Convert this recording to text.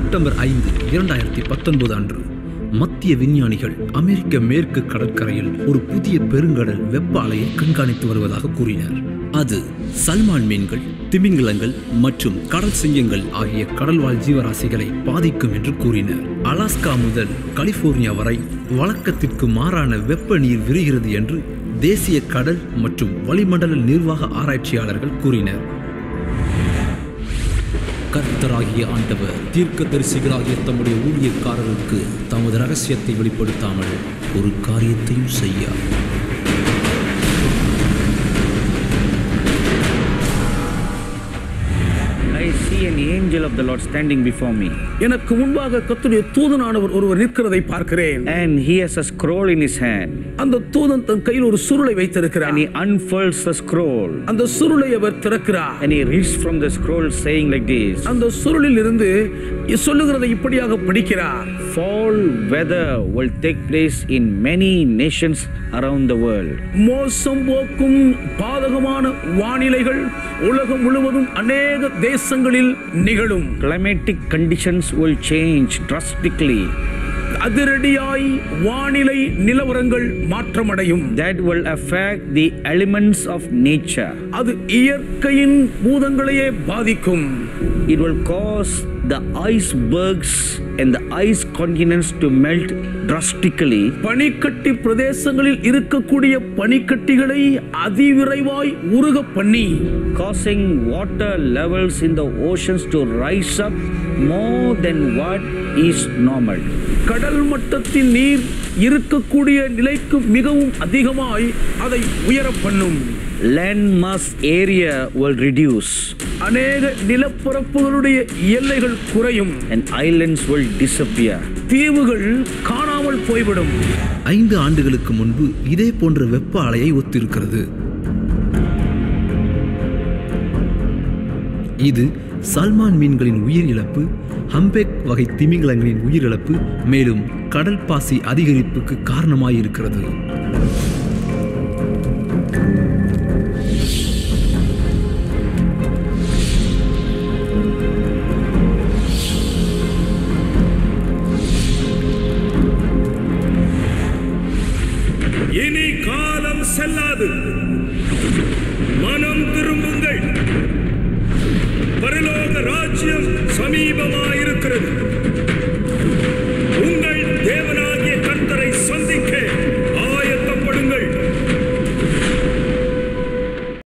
September ஐந்து இரண்டாயிரத்தி பத்தொன்பது அன்று மத்திய விஞ்ஞானிகள் அமெரிக்க மேற்கு கடற்கரையில் ஒரு புதிய பெருங்கடல் வெப்ப அலையை கண்காணித்து வருவதாக கூறினர் அது சல்மான் மீன்கள் திமிங்கலங்கள் மற்றும் கடல் சிங்கங்கள் ஆகிய கடல்வாழ் ஜீவராசிகளை பாதிக்கும் என்று கூறினர் அலாஸ்கா முதல் கலிபோர்னியா வரை வழக்கத்திற்கு மாறான வெப்ப நீர் விரிகிறது என்று தேசிய கடல் மற்றும் வளிமண்டல நிர்வாக ஆராய்ச்சியாளர்கள் கூறினர் கர்த்தராகிய ஆண்டவர் தீர்க்கதரிசிகளாகிய தம்முடைய ஊழியக்காரருக்கு தமது ரகசியத்தை வெளிப்படுத்தாமல் ஒரு காரியத்தையும் செய்யார் I see an angel of the Lord standing before me, எனக்கு முன்பாக கர்த்தருடைய தூதனானவர் ஒருவர் நிற்கிறதை பார்க்கிறேன் and he has a scroll in his hand, அந்த தூதன் தன் கையில் ஒரு சுருளை வைத்திருக்கிறார் and he unfurls the scroll, அந்த சுருளை அவர் திறக்கிறார் and he reads from the scroll, saying like this: அந்த சுருளில் இருந்து சொல்லுகிறதை இப்படியாக படிக்கிறார் Fall weather will take place in many nations around the world. மோசம் போக்கும் பாதகமான வானிலைகள் உலகம் முழுவதும் அநேக தேசங்களில் நிகழும் Climatic conditions will change drastically. அதிரடியாய் வானிலை நிலவரங்கள் மாற்றமடையும் That will affect the elements of nature. அது இயற்கையின் பூதங்களையே பாதிக்கும் It will cause the icebergs and the ice continents to melt drastically. பனிக்கட்டி பிரதேசங்களில் இருக்கக்கூடிய பனிக்கட்டிகளை அதிவிரைவாய் உருக பண்ணி causing water levels in the oceans to rise up more than what is normal. கடல் மட்டத்தின் நீர் இருக்கக்கூடிய நிலைக்கு மிகவும் அதிகமாய் அதை உயர பண்ணும் Land mass area will reduce அநேக நிலப்பரப்புகளுடைய எல்லைகள் குறையும் and islands will disappear. தீவுகள் காணாமல் போய்விடும் ஐந்து ஆண்டுகளுக்கு முன்பு இதே போன்ற வெப்ப அலையை ஒத்திருக்கிறது இது சல்மான் மீன்களின் உயிரிழப்பு ஹம்பெக் வகை திமிங்கலங்களின் உயிரிழப்பு மேலும் கடல் பாசி அதிகரிப்புக்கு காரணமாயிருக்கிறது இனி காலம் செல்லாது மனம் திரும்புங்கள் பரலோக ராஜ்யம் சமீபமாயிருக்கிறது